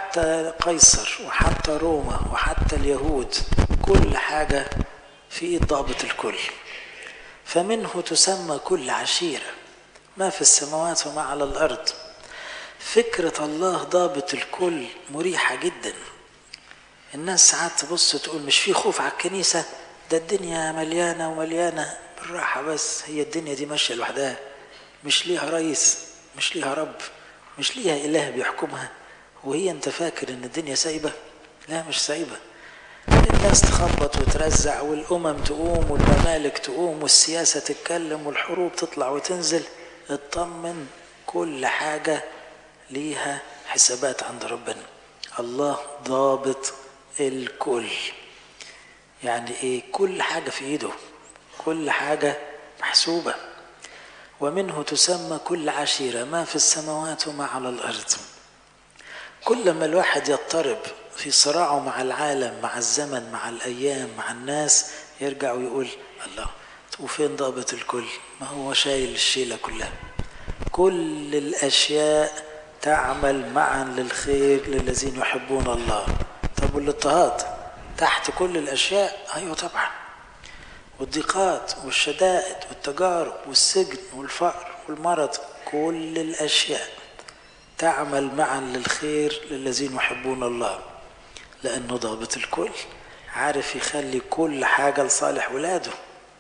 حتى قيصر وحتى روما وحتى اليهود كل حاجة في ايد ضابط الكل فمنه تسمى كل عشيرة ما في السماوات وما على الأرض فكرة الله ضابط الكل مريحة جدا الناس ساعات تبص تقول مش في خوف على الكنيسة ده الدنيا مليانة ومليانة بالراحة بس هي الدنيا دي ماشية لوحدها مش ليها رئيس مش ليها رب مش ليها إله بيحكمها وهي أنت فاكر إن الدنيا سايبة لا مش سايبة الناس تخبط وترزع والأمم تقوم والممالك تقوم والسياسة تتكلم والحروب تطلع وتنزل اطمن كل حاجة ليها حسابات عند ربنا الله ضابط الكل يعني ايه كل حاجة في ايده كل حاجة محسوبة ومنه تسمى كل عشيرة ما في السماوات وما على الأرض كل ما الواحد يضطرب في صراعه مع العالم مع الزمن مع الأيام مع الناس يرجع ويقول الله وفين ضابط الكل ما هو شايل الشيلة كلها كل الأشياء تعمل معا للخير للذين يحبون الله طب والاضطهاد تحت كل الأشياء أيوة طبعا والضيقات والشدائد والتجارب والسجن والفقر والمرض كل الأشياء تعمل معا للخير للذين يحبون الله لأنه ضابط الكل عارف يخلي كل حاجة لصالح ولاده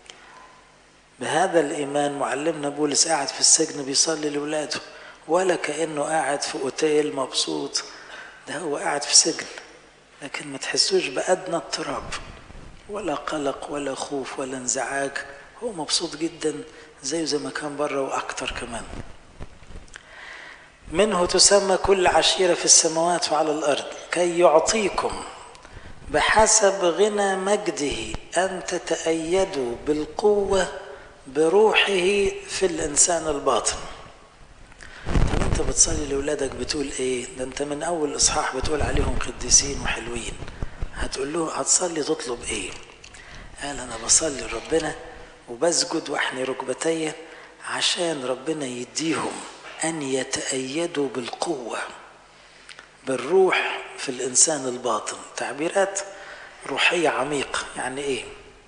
بهذا الإيمان معلمنا بولس قاعد في السجن بيصلي لولاده ولا كأنه قاعد في أوتيل مبسوط ده هو قاعد في سجن لكن ما تحسوش بأدنى اضطراب ولا قلق ولا خوف ولا انزعاج هو مبسوط جدا زيه زي ما كان بره وأكتر كمان منه تسمى كل عشيرة في السماوات وعلى الأرض كي يعطيكم بحسب غنى مجده أن تتأيدوا بالقوة بروحه في الإنسان الباطن طب أنت بتصلي لأولادك بتقول إيه ده أنت من أول إصحاح بتقول عليهم قديسين وحلوين هتقول له هتصلي تطلب إيه قال أنا بصلي لربنا وبسجد وأحني ركبتي عشان ربنا يديهم أن يتأيدوا بالقوة بالروح في الإنسان الباطن تعبيرات روحية عميقة يعني إيه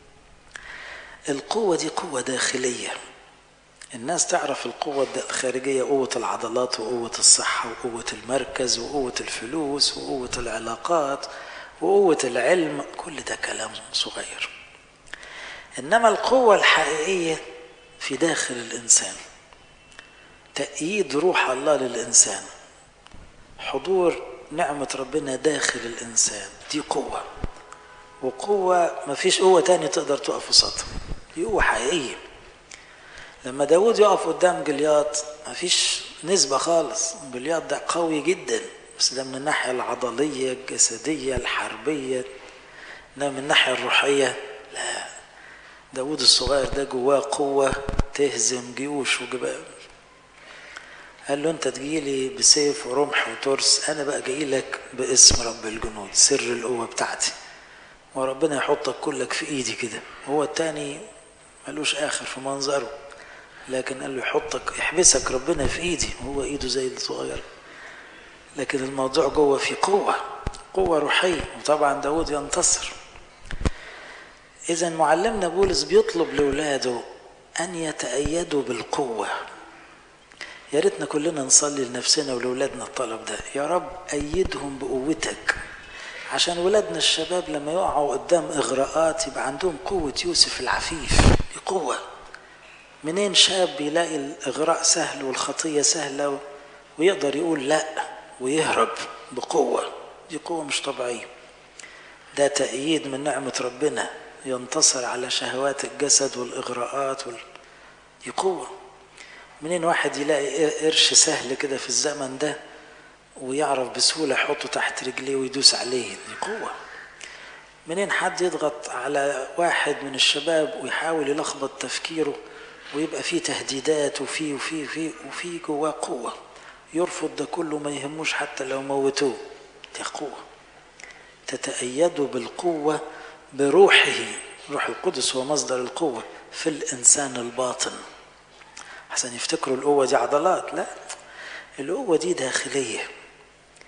القوة دي قوة داخلية الناس تعرف القوة الخارجية قوة العضلات وقوة الصحة وقوة المركز وقوة الفلوس وقوة العلاقات وقوة العلم كل ده كلام صغير إنما القوة الحقيقية في داخل الإنسان تأييد روح الله للإنسان حضور نعمة ربنا داخل الإنسان دي قوة وقوة ما فيش قوة تانية تقدر تقف قصادها دي قوة حقيقية لما داود يقف قدام جلياط ما فيش نسبة خالص جلياط ده قوي جدا بس ده من الناحية العضلية الجسدية الحربية ده من الناحية الروحية لا داود الصغير ده جواه قوة تهزم جيوش وجبال قال له انت تجيلي بسيف ورمح وترس انا بقى جاي لك باسم رب الجنود سر القوه بتاعتي وربنا يحطك كلك في ايدي كده هو التاني ملوش اخر في منظره لكن قال له يحطك يحبسك ربنا في ايدي هو ايده زي الصغير لكن الموضوع جوه في قوه قوه روحيه وطبعا داود ينتصر اذا معلمنا بولس بيطلب لاولاده ان يتايدوا بالقوه يا ريتنا كلنا نصلي لنفسنا ولولادنا الطلب ده يا رب أيدهم بقوتك عشان ولادنا الشباب لما يقعوا قدام إغراءات يبقى عندهم قوة يوسف العفيف دي قوة منين شاب يلاقي الإغراء سهل والخطية سهلة ويقدر يقول لا ويهرب بقوة دي قوة مش طبيعية ده تأييد من نعمة ربنا ينتصر على شهوات الجسد والإغراءات وال... دي قوة منين واحد يلاقي قرش سهل كده في الزمن ده ويعرف بسهولة يحطه تحت رجليه ويدوس عليه دي قوة منين حد يضغط على واحد من الشباب ويحاول يلخبط تفكيره ويبقى فيه تهديدات وفيه وفيه وفيه وفيه جواه قوة يرفض ده كله ما يهموش حتى لو موتوه دي قوة تتأيدوا بالقوة بروحه روح القدس هو مصدر القوة في الإنسان الباطن عشان يفتكروا القوة دي عضلات لا القوة دي داخلية